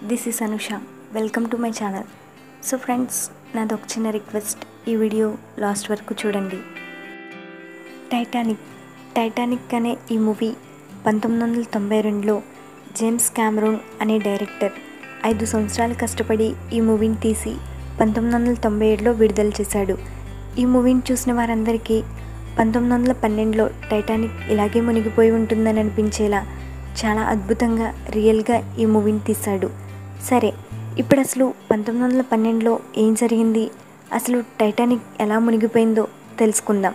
this is Anusha welcome to my channel so friends నాది ఒక చిన్న రిక్వెస్ట్ ఈ వీడియో లాస్ట్ వరకు చూడండి టైటానిక్ టైటానిక్ అనే ఈ మూవీ పంతొమ్మిది వందల తొంభై రెండులో జేమ్స్ క్యామరూన్ అనే డైరెక్టర్ ఐదు సంవత్సరాలు కష్టపడి ఈ మూవీని తీసి పంతొమ్మిది వందల తొంభై ఏడులో విడుదల చేశాడు ఈ మూవీని చూసిన వారందరికీ పంతొమ్మిది వందల పన్నెండులో టైటానిక్ ఇలాగే మునిగిపోయి ఉంటుందని అనిపించేలా చాలా అద్భుతంగా రియల్గా ఈ మూవీని తీశాడు సరే ఇప్పుడు అసలు పంతొమ్మిది వందల పన్నెండులో ఏం జరిగింది అసలు టైటానిక్ ఎలా మునిగిపోయిందో తెలుసుకుందాం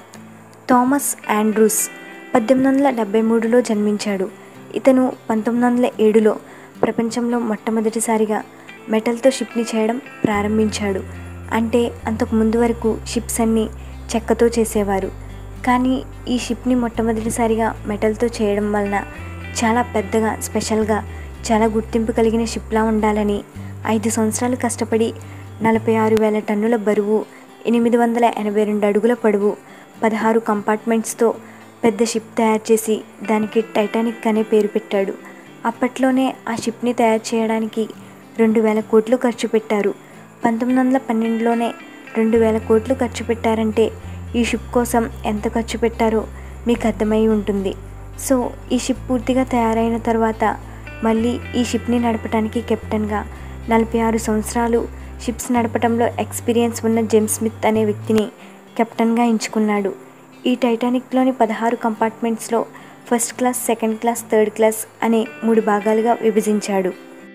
థామస్ ఆండ్రూస్ పద్దెనిమిది వందల డెబ్బై మూడులో జన్మించాడు ఇతను పంతొమ్మిది వందల ఏడులో ప్రపంచంలో మొట్టమొదటిసారిగా మెటల్తో షిప్ని చేయడం ప్రారంభించాడు అంటే అంతకు ముందు వరకు షిప్స్ అన్నీ చెక్కతో చేసేవారు కానీ ఈ షిప్ని మొట్టమొదటిసారిగా మెటల్తో చేయడం వలన చాలా పెద్దగా స్పెషల్గా చాలా గుర్తింపు కలిగిన షిప్లా ఉండాలని ఐదు సంవత్సరాలు కష్టపడి నలభై ఆరు వేల టన్నుల బరువు ఎనిమిది వందల ఎనభై రెండు అడుగుల పొడవు పదహారు కంపార్ట్మెంట్స్తో పెద్ద షిప్ తయారు చేసి దానికి టైటానిక్ అనే పేరు పెట్టాడు అప్పట్లోనే ఆ షిప్ని తయారు చేయడానికి రెండు వేల కోట్లు ఖర్చు పెట్టారు పంతొమ్మిది వందల పన్నెండులోనే రెండు వేల కోట్లు ఖర్చు పెట్టారంటే ఈ షిప్ కోసం ఎంత ఖర్చు పెట్టారో మీకు అర్థమై ఉంటుంది సో ఈ షిప్ పూర్తిగా తయారైన తర్వాత మళ్ళీ ఈ షిప్ని నడపడానికి కెప్టెన్గా నలభై ఆరు సంవత్సరాలు షిప్స్ నడపడంలో ఎక్స్పీరియన్స్ ఉన్న జేమ్స్ స్మిత్ అనే వ్యక్తిని కెప్టెన్గా ఎంచుకున్నాడు ఈ టైటానిక్లోని పదహారు కంపార్ట్మెంట్స్లో first class second class third class అనే మూడు భాగాలుగా విభజించాడు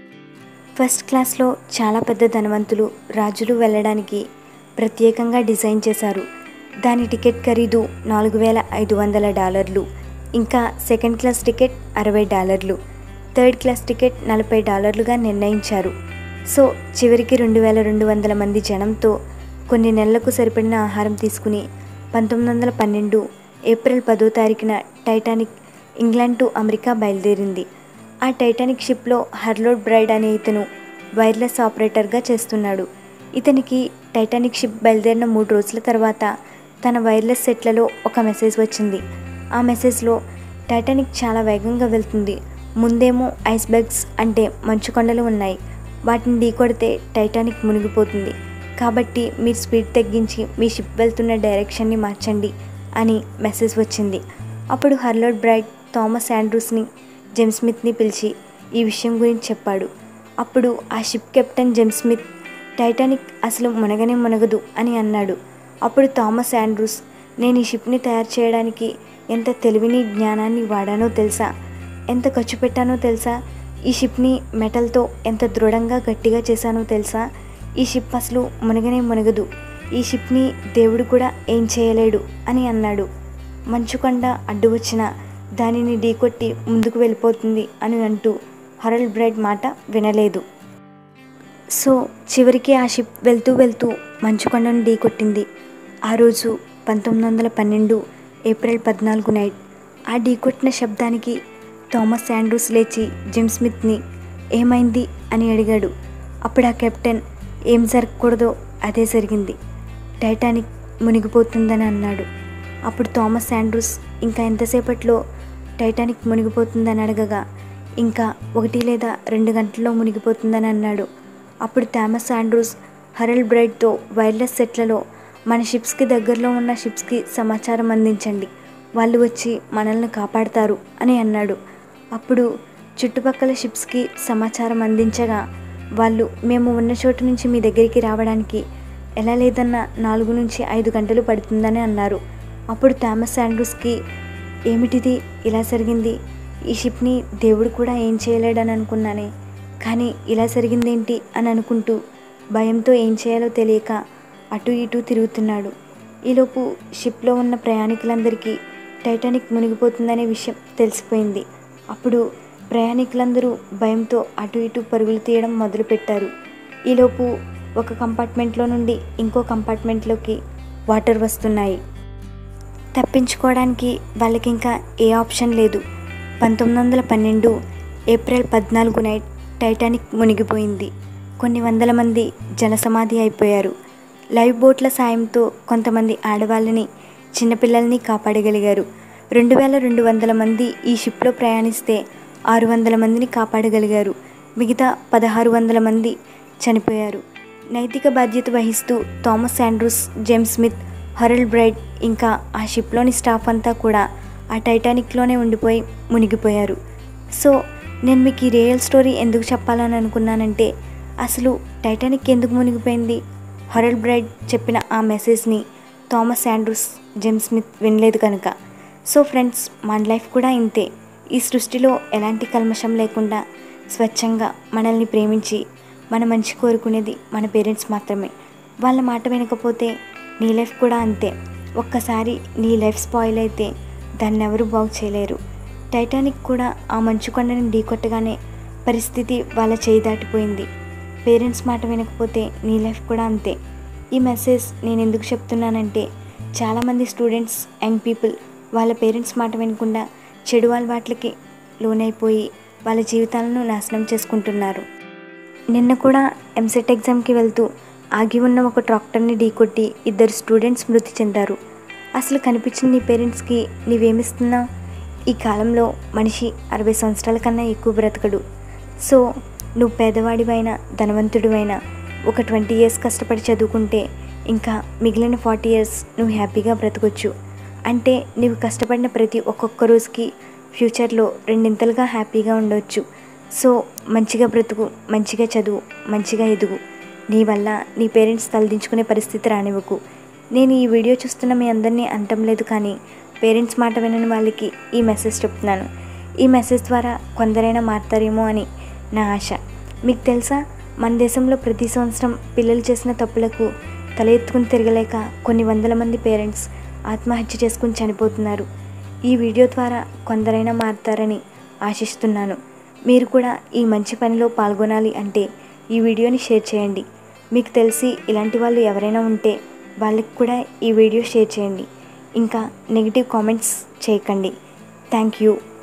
ఫస్ట్ క్లాస్లో చాలా పెద్ద ధనవంతులు రాజులు వెళ్ళడానికి ప్రత్యేకంగా డిజైన్ చేశారు దాని టికెట్ ఖరీదు నాలుగు వేల ఐదు వందల డాలర్లు ఇంకా సెకండ్ క్లాస్ టికెట్ అరవై డాలర్లు థర్డ్ క్లాస్ టికెట్ నలభై డాలర్లుగా నిర్ణయించారు సో చివరికి రెండు వేల రెండు వందల మంది జనంతో కొన్ని నెలలకు సరిపడిన ఆహారం తీసుకుని పంతొమ్మిది వందల పన్నెండు ఏప్రిల్ పదో తారీఖున టైటానిక్ ఇంగ్లాండ్ టు అమెరికా బయలుదేరింది ఆ టైటానిక్ షిప్లో హర్లోడ్ బ్రైడ్ అనే ఇతను వైర్లెస్ ఆపరేటర్గా చేస్తున్నాడు ఇతనికి టైటానిక్ షిప్ బయలుదేరిన మూడు రోజుల తర్వాత తన వైర్లెస్ సెట్లలో ఒక మెసేజ్ వచ్చింది ఆ మెసేజ్లో టైటానిక్ చాలా వేగంగా వెళ్తుంది ముందేమో ఐస్ బెగ్స్ అంటే మంచు కొండలు ఉన్నాయి వాటిని ఢీకొడితే టైటానిక్ మునిగిపోతుంది కాబట్టి మీరు స్పీడ్ తగ్గించి మీ షిప్ వెళ్తున్న డైరెక్షన్ని మార్చండి అని మెసేజ్ వచ్చింది అప్పుడు హర్లోడ్ బ్రైట్ థామస్ ఆండ్రూస్ని జేమ్స్ స్మిత్ని పిలిచి ఈ విషయం గురించి చెప్పాడు అప్పుడు ఆ ship captain James Smith Titanic అసలు మునగనే మునగదు అని అన్నాడు అప్పుడు థామస్ ఆండ్రూస్ నేను ఈ షిప్ని తయారు చేయడానికి ఎంత తెలివిని జ్ఞానాన్ని వాడానో తెలుసా ఎంత ఖర్చు పెట్టానో తెలుసా ఈ షిప్ని మెటల్తో ఎంత దృఢంగా గట్టిగా చేశానో తెలుసా ఈ షిప్ అసలు మునగనే మునగదు ఈ షిప్ని దేవుడు కూడా ఏం చేయలేడు అని అన్నాడు మంచుకొండ అడ్డు వచ్చిన దానిని ఢీకొట్టి ముందుకు వెళ్ళిపోతుంది అని అంటూ హరల్ బ్రైడ్ మాట వినలేదు సో చివరికి ఆ షిప్ వెళ్తూ వెళ్తూ మంచుకొండను ఢీకొట్టింది ఆ రోజు పంతొమ్మిది వందల పన్నెండు ఏప్రిల్ పద్నాలుగు నైట్ ఆ ఢీకొట్టిన శబ్దానికి థామస్ శాండ్రూస్ లేచి జిమ్ స్మిత్ని ఏమైంది అని అడిగాడు అప్పుడు ఆ కెప్టెన్ ఏం జరగకూడదో అదే జరిగింది టైటానిక్ మునిగిపోతుందని అన్నాడు అప్పుడు థామస్ శాండ్రూస్ ఇంకా ఎంతసేపట్లో టైటానిక్ మునిగిపోతుందని అడగగా ఇంకా ఒకటి లేదా రెండు గంటల్లో మునిగిపోతుందని అన్నాడు అప్పుడు థామస్ ఆండ్రూస్ హరల్ బ్రైడ్తో వైర్లెస్ సెట్లలో మన షిప్స్కి దగ్గరలో ఉన్న షిప్స్కి సమాచారం అందించండి వాళ్ళు వచ్చి మనల్ని కాపాడతారు అని అన్నాడు అప్పుడు చుట్టుపక్కల షిప్స్కి సమాచారం అందించగా వాళ్ళు మేము ఉన్న చోటు నుంచి మీ దగ్గరికి రావడానికి ఎలా లేదన్నా నాలుగు నుంచి ఐదు గంటలు పడుతుందని అన్నారు అప్పుడు థామస్ ఆండ్రూస్కి ఏమిటిది ఇలా జరిగింది ఈ షిప్ని దేవుడు కూడా ఏం చేయలేడని అనుకున్నానే కానీ ఇలా జరిగిందేంటి అని అనుకుంటూ భయంతో ఏం చేయాలో తెలియక అటు ఇటు తిరుగుతున్నాడు ఈలోపు షిప్లో ఉన్న ప్రయాణికులందరికీ టైటానిక్ మునిగిపోతుందనే విషయం తెలిసిపోయింది అప్పుడు ప్రయాణికులందరూ భయంతో అటు ఇటు పరుగులు తీయడం మొదలుపెట్టారు ఈలోపు ఒక కంపార్ట్మెంట్లో నుండి ఇంకో కంపార్ట్మెంట్లోకి వాటర్ వస్తున్నాయి తప్పించుకోవడానికి వాళ్ళకి ఇంకా ఏ ఆప్షన్ లేదు పంతొమ్మిది వందల పన్నెండు ఏప్రిల్ పద్నాలుగు నైట్ టైటానిక్ మునిగిపోయింది కొన్ని వందల మంది జలసమాధి అయిపోయారు లైవ్ బోట్ల సాయంతో కొంతమంది ఆడవాళ్ళని చిన్నపిల్లల్ని కాపాడగలిగారు రెండు వేల రెండు వందల మంది ఈ షిప్లో ప్రయాణిస్తే ఆరు వందల మందిని కాపాడగలిగారు మిగతా పదహారు వందల మంది చనిపోయారు నైతిక బాధ్యత వహిస్తూ Thomas Andrews James Smith Harold Bride ఇంకా ఆ షిప్లోని స్టాఫ్ అంతా కూడా ఆ టైటానిక్లోనే ఉండిపోయి మునిగిపోయారు సో నేను మీకు ఈ రియల్ స్టోరీ ఎందుకు చెప్పాలని అనుకున్నానంటే అసలు టైటానిక్ ఎందుకు మునిగిపోయింది హరల్డ్ బ్రైడ్ చెప్పిన ఆ మెసేజ్ని థామస్ ఆండ్రూస్ జేమ్స్ స్మిత్ వినలేదు కనుక సో ఫ్రెండ్స్ మన లైఫ్ కూడా ఇంతే ఈ సృష్టిలో ఎలాంటి కల్మషం లేకుండా స్వచ్ఛంగా మనల్ని ప్రేమించి మన మంచి కోరుకునేది మన పేరెంట్స్ మాత్రమే వాళ్ళ మాట వినకపోతే నీ లైఫ్ కూడా అంతే ఒక్కసారి నీ లైఫ్ స్పాయిల్ అయితే దాన్ని ఎవరు బాగు చేయలేరు టైటానిక్ కూడా ఆ మంచు కొండని ఢీకొట్టగానే పరిస్థితి వాళ్ళ చేయి దాటిపోయింది పేరెంట్స్ మాట వినకపోతే నీ లైఫ్ కూడా అంతే ఈ మెసేజ్ నేను ఎందుకు చెప్తున్నానంటే చాలామంది స్టూడెంట్స్ యంగ్ పీపుల్ వాళ్ళ పేరెంట్స్ మాట వినకుండా చెడు అలవాట్లకి లోనైపోయి వాళ్ళ జీవితాలను నాశనం చేసుకుంటున్నారు నిన్న కూడా ఎంసెట్ ఎగ్జామ్కి వెళ్తూ ఆగి ఉన్న ఒక ట్రాక్టర్ని ఢీకొట్టి ఇద్దరు స్టూడెంట్స్ మృతి చెందారు అసలు కనిపించిన నీ పేరెంట్స్కి నీవేమిస్తున్నావు ఈ కాలంలో మనిషి అరవై సంవత్సరాల కన్నా ఎక్కువ బ్రతకడు సో నువ్వు పేదవాడివైనా ధనవంతుడివైనా ఒక ట్వంటీ ఇయర్స్ కష్టపడి చదువుకుంటే ఇంకా మిగిలిన ఫార్టీ ఇయర్స్ నువ్వు హ్యాపీగా బ్రతకొచ్చు అంటే నువ్వు కష్టపడిన ప్రతి ఒక్కొక్క రోజుకి ఫ్యూచర్లో రెండింతలుగా హ్యాపీగా ఉండవచ్చు సో మంచిగా బ్రతుకు మంచిగా చదువు మంచిగా ఎదుగు నీ వల్ల నీ పేరెంట్స్ తలదించుకునే పరిస్థితి రానివ్వకు నేను ఈ వీడియో చూస్తున్న మీ అందరినీ అంటం లేదు కానీ పేరెంట్స్ మాట వినని వాళ్ళకి ఈ మెసేజ్ చెప్తున్నాను ఈ మెసేజ్ ద్వారా కొందరైనా మారుతారేమో అని నా ఆశ మీకు తెలుసా మన దేశంలో ప్రతి సంవత్సరం పిల్లలు చేసిన తప్పులకు తల ఎత్తుకుని తిరగలేక కొన్ని వందల మంది పేరెంట్స్ ఆత్మహత్య చేసుకుని చనిపోతున్నారు ఈ వీడియో ద్వారా కొందరైనా మారుతారని ఆశిస్తున్నాను మీరు కూడా ఈ మంచి పనిలో పాల్గొనాలి అంటే ఈ వీడియోని షేర్ చేయండి మీకు తెలిసి ఇలాంటి వాళ్ళు ఎవరైనా ఉంటే వాళ్ళకి కూడా ఈ వీడియో షేర్ చేయండి ఇంకా నెగిటివ్ కామెంట్స్ చేయకండి థ్యాంక్ యూ